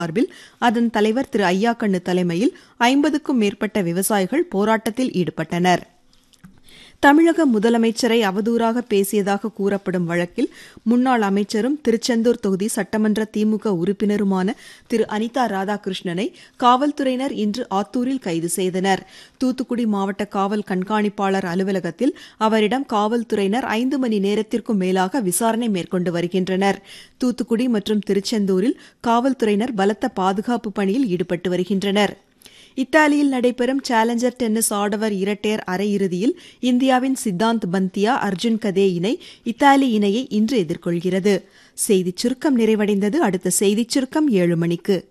சார்பில் அதன் தலைவர் திரு ஐயாக்கண்ணு தலைமையில் ஐம்பதுக்கும் மேற்பட்ட விவசாயிகள் போராட்டத்தில் ஈடுபட்டனர் தமிழக முதலமைச்சரை அவதூறாக பேசியதாக கூறப்படும் வழக்கில் முன்னாள் அமைச்சரும் திருச்செந்தூர் தொகுதி சட்டமன்ற திமுக உறுப்பினருமான திரு அனிதா ராதாகிருஷ்ணனை காவல்துறையினர் இன்று ஆத்தூரில் கைது செய்தனர் தூத்துக்குடி மாவட்ட காவல் கண்காணிப்பாளர் அலுவலகத்தில் அவரிடம் காவல்துறையினர் ஐந்து மணி நேரத்திற்கும் மேலாக விசாரணை மேற்கொண்டு வருகின்றனர் தூத்துக்குடி மற்றும் திருச்செந்தூரில் காவல்துறையினர் பலத்த பாதுகாப்பு பணியில் ஈடுபட்டு வருகின்றனர் இத்தாலியில் நடைபெறும் சேலஞ்சர் டென்னிஸ் ஆடவர் இரட்டையர் அரையிறுதியில் இந்தியாவின் சித்தாந்த் பந்தியா அர்ஜுன் கதே இணை இத்தாலி இணையை இன்று எதிர்கொள்கிறது செய்திச் சுருக்கம் நிறைவடைந்தது அடுத்த செய்திச் சுருக்கம் ஏழு மணிக்கு